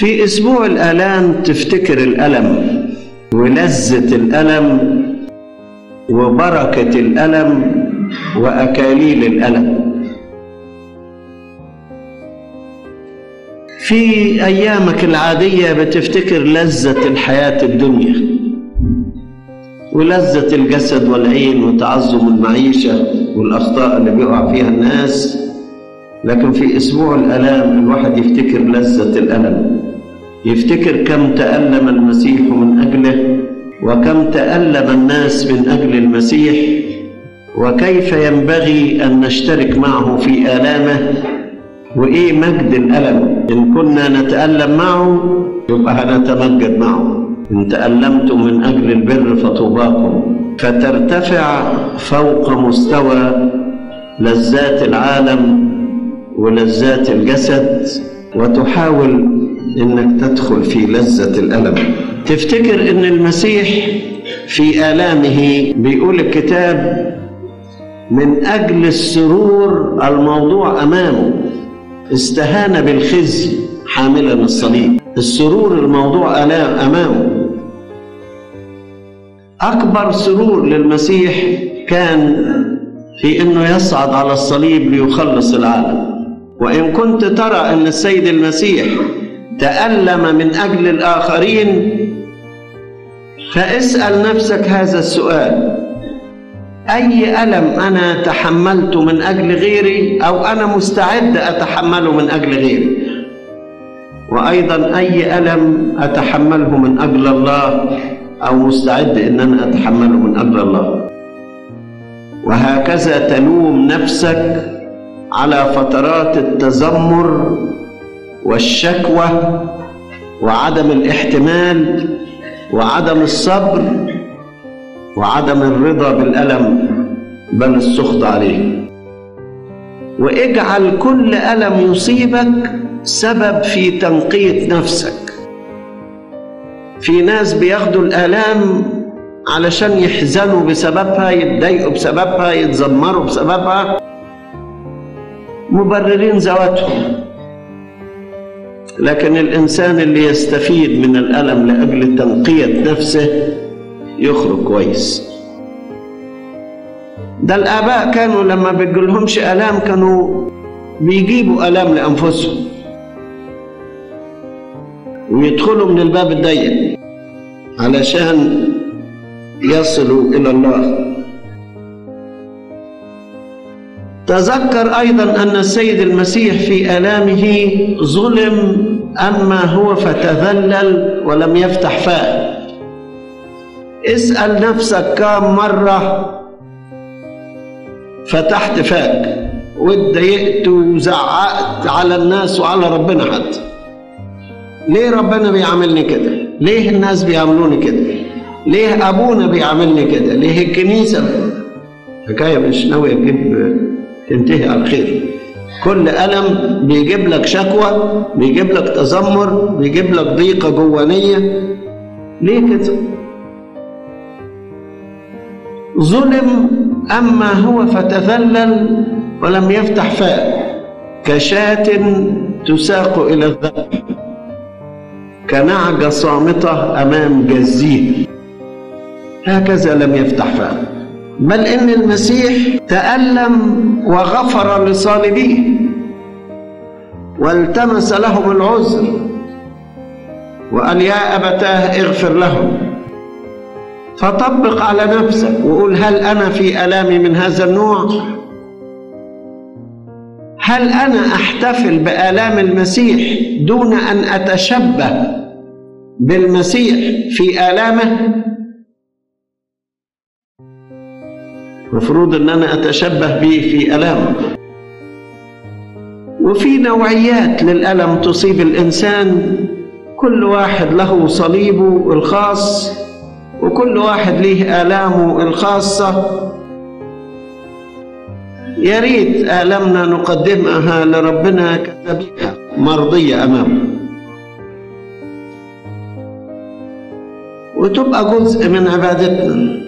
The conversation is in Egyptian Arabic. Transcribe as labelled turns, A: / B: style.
A: في أسبوع الآلام تفتكر الألم ولذة الألم وبركة الألم وأكاليل الألم في أيامك العادية بتفتكر لذة الحياة الدنيا ولذة الجسد والعين وتعظم المعيشة والأخطاء اللي بيقع فيها الناس لكن في أسبوع الألام الواحد يفتكر لذة الألم يفتكر كم تألم المسيح من أجله وكم تألم الناس من أجل المسيح وكيف ينبغي أن نشترك معه في آلامه وإيه مجد الألم إن كنا نتألم معه يبقى هنتمجد معه إن تألمتم من أجل البر فطوباكم فترتفع فوق مستوى لذات العالم ولذات الجسد وتحاول انك تدخل في لذة الألم تفتكر ان المسيح في آلامه بيقول الكتاب من أجل السرور الموضوع أمامه استهان بالخزي حاملا الصليب السرور الموضوع أمامه أكبر سرور للمسيح كان في أنه يصعد على الصليب ليخلص العالم وإن كنت ترى أن السيد المسيح تألم من أجل الآخرين فاسأل نفسك هذا السؤال أي ألم أنا تحملت من أجل غيري أو أنا مستعد أتحمله من أجل غيري وأيضا أي ألم أتحمله من أجل الله أو مستعد أن أنا أتحمله من أجل الله وهكذا تلوم نفسك على فترات التذمر والشكوى وعدم الاحتمال وعدم الصبر وعدم الرضا بالألم بل السخط عليه واجعل كل ألم يصيبك سبب في تنقية نفسك في ناس بياخدوا الآلام علشان يحزنوا بسببها يتضايقوا بسببها يتذمروا بسببها مبررين ذواتهم لكن الإنسان اللي يستفيد من الألم لأجل تنقية نفسه يخرج كويس ده الآباء كانوا لما بيجيلهمش آلام كانوا بيجيبوا آلام لأنفسهم ويدخلوا من الباب الضيق علشان يصلوا إلى الله تذكر أيضا أن السيد المسيح في آلامه ظلم أما هو فتذلل ولم يفتح فاه اسأل نفسك كم مرة فتحت فاك واتضايقت وزعقت على الناس وعلى ربنا حتى ليه ربنا بيعاملني كده ليه الناس بيعاملوني كده ليه ابونا بيعاملني كده ليه الكنيسه حكايه مش ناويه تجيب تنتهي على خير كل ألم بيجيب لك شكوى بيجيب لك تذمر بيجيب لك ضيقة جوانية ليه كده؟ ظلم أما هو فتذلل ولم يفتح فاه كشاة تساق إلى الذبح كنعجة صامتة أمام جزيه هكذا لم يفتح فاه بل إن المسيح تألم وغفر لصالبيه والتمس لهم العذر وقال يا أبتاه اغفر لهم فطبق على نفسك وقول هل أنا في ألامي من هذا النوع هل أنا أحتفل بآلام المسيح دون أن أتشبه بالمسيح في آلامه مفروض أن أنا أتشبه به في ألامه وفي نوعيات للألم تصيب الإنسان كل واحد له صليبه الخاص وكل واحد له آلامه الخاصة يا ريت آلامنا نقدمها لربنا كذبيحة مرضية أمامه وتبقى جزء من عبادتنا